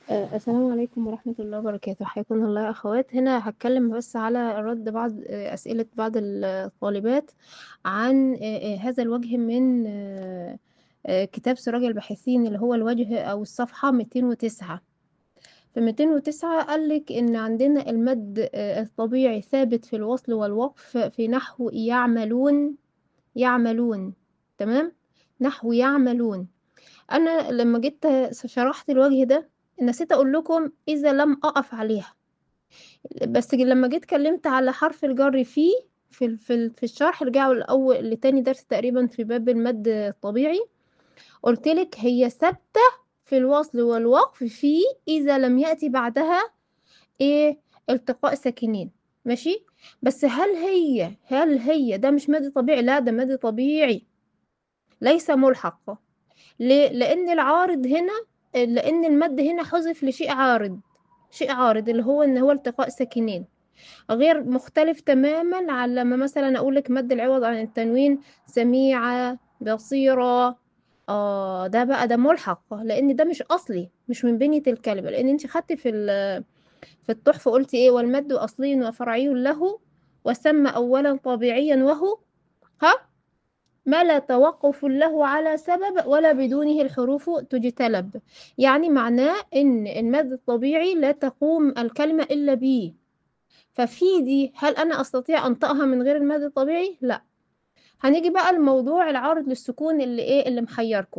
آه، السلام عليكم ورحمة الله وبركاته حياكم الله يا أخوات هنا هتكلم بس على رد بعض آه، أسئلة بعض الطالبات عن آه، آه، هذا الوجه من آه، آه، كتاب سراج الباحثين اللي هو الوجه أو الصفحة 209 في 209 قالك إن عندنا المد آه، الطبيعي ثابت في الوصل والوقف في نحو يعملون يعملون تمام نحو يعملون انا لما جيت شرحت الوجه ده نسيت اقول لكم اذا لم اقف عليها بس لما جيت اتكلمت على حرف الجر فيه في ال- في ال- في الشرح رجعوا الاول لتاني درس تقريبا في باب المد الطبيعي قلت لك هي ثابته في الوصل والوقف في اذا لم ياتي بعدها ايه التقاء ساكنين ماشي بس هل هي هل هي ده مش مد طبيعي لا ده مد طبيعي ليس ملحق ليه؟ لأن العارض هنا لأن المد هنا حذف لشيء عارض شيء عارض اللي هو إن هو التقاء ساكنين غير مختلف تماما عن لما مثلا أقول لك مد العوض عن التنوين سميعة بصيرة آه ده بقى ده ملحق لأن ده مش أصلي مش من بنية الكلمة لأن انت خدتي في ال- في التحفة قلتي إيه والمد أصلي وفرعي له وسمى أولا طبيعيا وهو ها ما لا توقف له على سبب ولا بدونه الحروف تجتلب يعني معناه ان المد الطبيعي لا تقوم الكلمة الا به ففي دي هل انا استطيع انطقها من غير المد الطبيعي لا هنيجي بقى الموضوع العارض للسكون اللي ايه اللي محيركم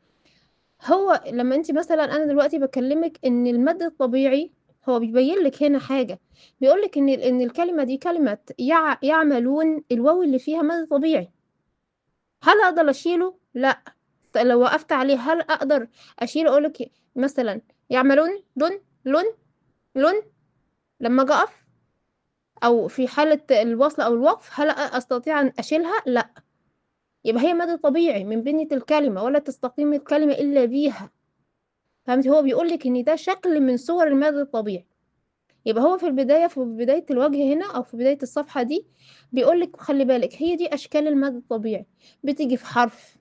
هو لما انت مثلا انا دلوقتي بكلمك ان المد الطبيعي هو بيبين لك هنا حاجة بيقول لك ان ان الكلمة دي كلمة يع يعملون الواو اللي فيها مد طبيعي هل اقدر اشيله لا ط- لو وقفت عليه هل اقدر اشيله اقولك مثلا يعملون لون لون لون لما اجي اقف او في حالة الوصل او الوقف هل استطيع ان اشيلها لا يبقى هي مد طبيعي من بنية الكلمة ولا تستقيم الكلمة الا بيها فهمت هو بيقولك ان ده شكل من صور المد الطبيعي يبقى هو في البداية في بداية الوجه هنا أو في بداية الصفحة دي بيقولك خلي بالك هي دي أشكال المد الطبيعي بتيجي في حرف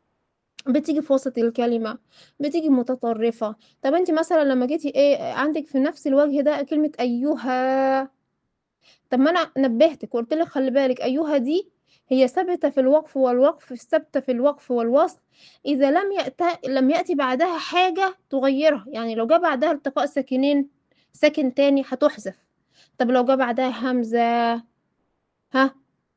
بتيجي في وسط الكلمة بتيجي متطرفة طب انت مثلا لما جيتي ايه عندك في نفس الوجه ده كلمة أيها طب ما انا نبهتك وقلت لك خلي بالك أيها دي هي ثابتة في الوقف والوقف ثابتة في الوقف والوصل إذا لم يأتي لم يأتي بعدها حاجة تغيرها يعني لو جاء بعدها التقاء ساكنين ساكن تاني هتحذف طب لو جاء بعدها همزة ها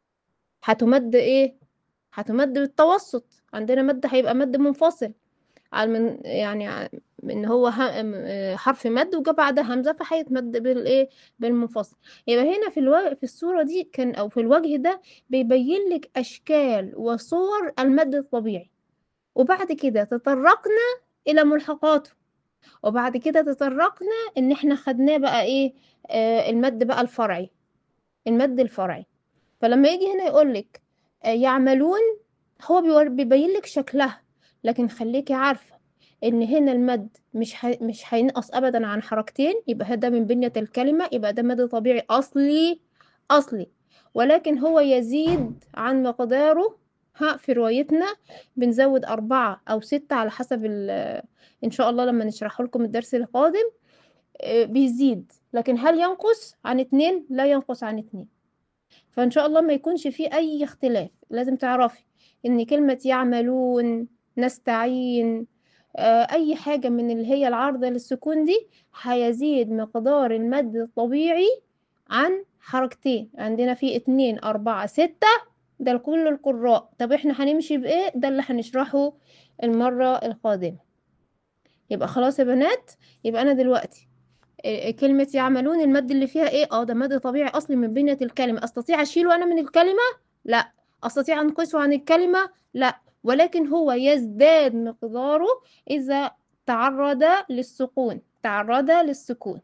هتمد ايه هتمد بالتوسط عندنا مد هيبقى مد منفصل على من يعني ع- ان هو ه- م- آه، حرف مد وجا بعدها همزه فهيتمد بالايه بالمنفصل يبقى هنا في الو... في الصوره دي كان او في الوجه ده بيبين لك اشكال وصور المد الطبيعي وبعد كده تطرقنا الى ملحقاته وبعد كده تطرقنا ان احنا خدناه بقى ايه آه المد بقى الفرعي المد الفرعي فلما يجي هنا يقولك آه، يعملون هو بيور- بيبين لك شكلها لكن خليكي عارفة ان هنا المد مش ه... مش هينقص ابدا عن حركتين يبقى ده من بنية الكلمة يبقى ده مد طبيعي اصلي اصلي ولكن هو يزيد عن مقداره ها في روايتنا بنزود أربعة أو ستة على حسب ال إن شاء الله لما نشرحه لكم الدرس القادم آه، بيزيد لكن هل ينقص عن اتنين لا ينقص عن اتنين فإن شاء الله ما يكونش فيه أي اختلاف لازم تعرفي إن كلمة يعملون نستعين آه، أي حاجة من اللي هي العارضة للسكون دي هيزيد مقدار المد الطبيعي عن حركتين عندنا في اتنين أربعة ستة ده لكل القراء طب احنا هنمشي بإيه ده اللي هنشرحه المرة القادمة يبقى خلاص يا بنات يبقى أنا دلوقتي إيه- كلمة يعملون المد اللي فيها ايه اه ده مد طبيعي اصلي من بنية الكلمة استطيع اشيله انا من الكلمة لا استطيع انقصه عن الكلمة لا ولكن هو يزداد مقداره اذا تعرض للسكون تعرض للسكون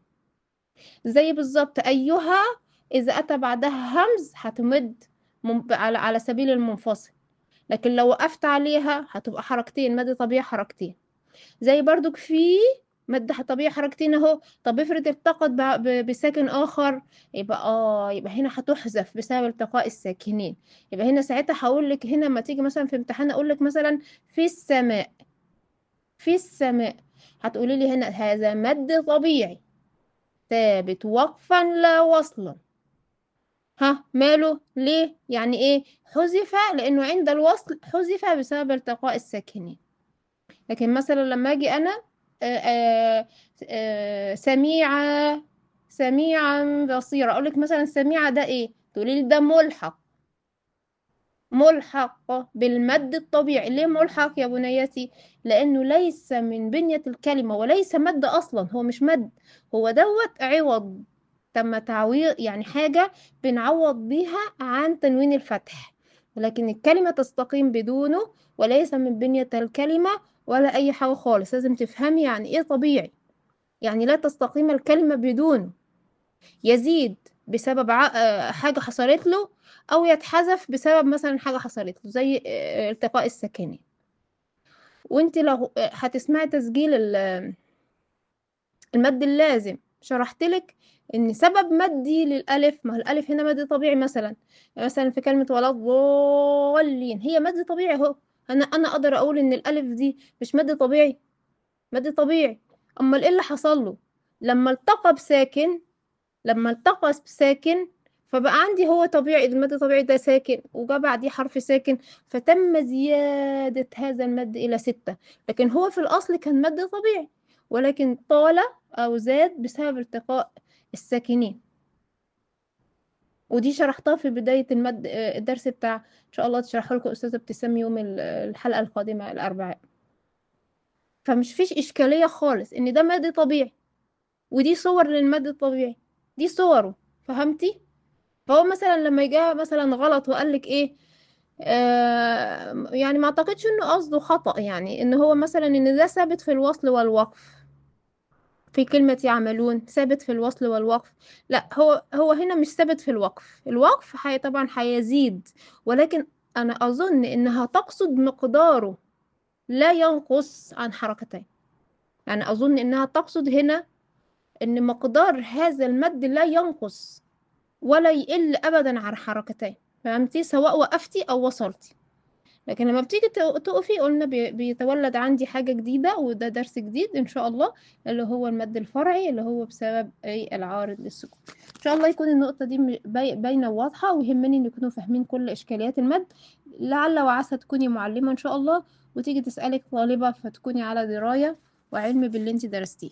زي بالظبط ايها اذا اتى بعدها همز هتمد من- على على سبيل المنفصل لكن لو وقفت عليها هتبقى حركتين مد طبيعي حركتين زي برضك في مد طبيعي حركتين اهو طب افرض التقط بع- ب- بساكن اخر يبقى اه يبقى هنا هتحذف بسبب التقاء الساكنين يبقى هنا ساعتها هقول لك هنا لما تيجي مثلا في امتحان اقول لك مثلا في السماء في السماء هتقولي لي هنا هذا مد طبيعي ثابت وقفا لا وصلا ها ماله ليه يعني ايه حذف لانه عند الوصل حذف بسبب التقاء الساكنين لكن مثلا لما اجي انا آآ آآ آآ سميعة سميعا بصيرة اقول لك مثلا سميعة ده ايه تقولي لي ده ملحق ملحق بالمد الطبيعي ليه ملحق يا بنيتي لانه ليس من بنية الكلمة وليس مد اصلا هو مش مد هو دوت عوض تم تعويض يعني حاجة بنعوض بيها عن تنوين الفتح لكن الكلمة تستقيم بدونه وليس من بنية الكلمة ولا أي حاجة خالص لازم تفهمي يعني إيه طبيعي يعني لا تستقيم الكلمة بدونه يزيد بسبب حاجة حصلت له أو يتحذف بسبب مثلا حاجة حصلت له زي التقاء الساكنين وانت لو هتسمعي تسجيل المد اللازم شرحتلك ان سبب مدي للالف ما هو الالف هنا مد طبيعي مثلا مثلا في كلمه ولا الضالين هي مد طبيعي اهو انا انا اقدر اقول ان الالف دي مش مد طبيعي مد طبيعي اما ايه اللي حصل له لما التقى بساكن لما التقى بساكن فبقى عندي هو طبيعي المد الطبيعي ده ساكن وجا بعديه حرف ساكن فتم زيادة هذا المد إلى ستة لكن هو في الأصل كان مد طبيعي ولكن طال أو زاد بسبب التقاء الساكنين ودي شرحتها في بداية المد الدرس بتاع إن شاء الله تشرحه لكم أستاذة ابتسام يوم الحلقة القادمة الأربعاء فمش فيش إشكالية خالص إن ده مد طبيعي ودي صور للمد الطبيعي دي صوره فهمتي فهو مثلا لما يجاها مثلا غلط وقال لك ايه آه يعني ما اعتقدش انه قصده خطأ يعني ان هو مثلا ان ده ثابت في الوصل والوقف في كلمة يعملون ثابت في الوصل والوقف لا هو هو هنا مش ثابت في الوقف الوقف حي طبعا هيزيد ولكن انا اظن انها تقصد مقداره لا ينقص عن حركتين يعني اظن انها تقصد هنا ان مقدار هذا المد لا ينقص ولا يقل ابدا عن حركتين فهمتي سواء وقفتي او وصلتي لكن لما بتيجي تقفي قلنا بيتولد عندي حاجة جديدة وده درس جديد ان شاء الله اللي هو المد الفرعي اللي هو بسبب اي العارض للسكون ان شاء الله يكون النقطة دي باينة وواضحة ويهمني ان يكونوا فاهمين كل اشكاليات المد لعل وعسى تكوني معلمة ان شاء الله وتيجي تسألك طالبة فتكوني على دراية وعلم باللي انت درستيه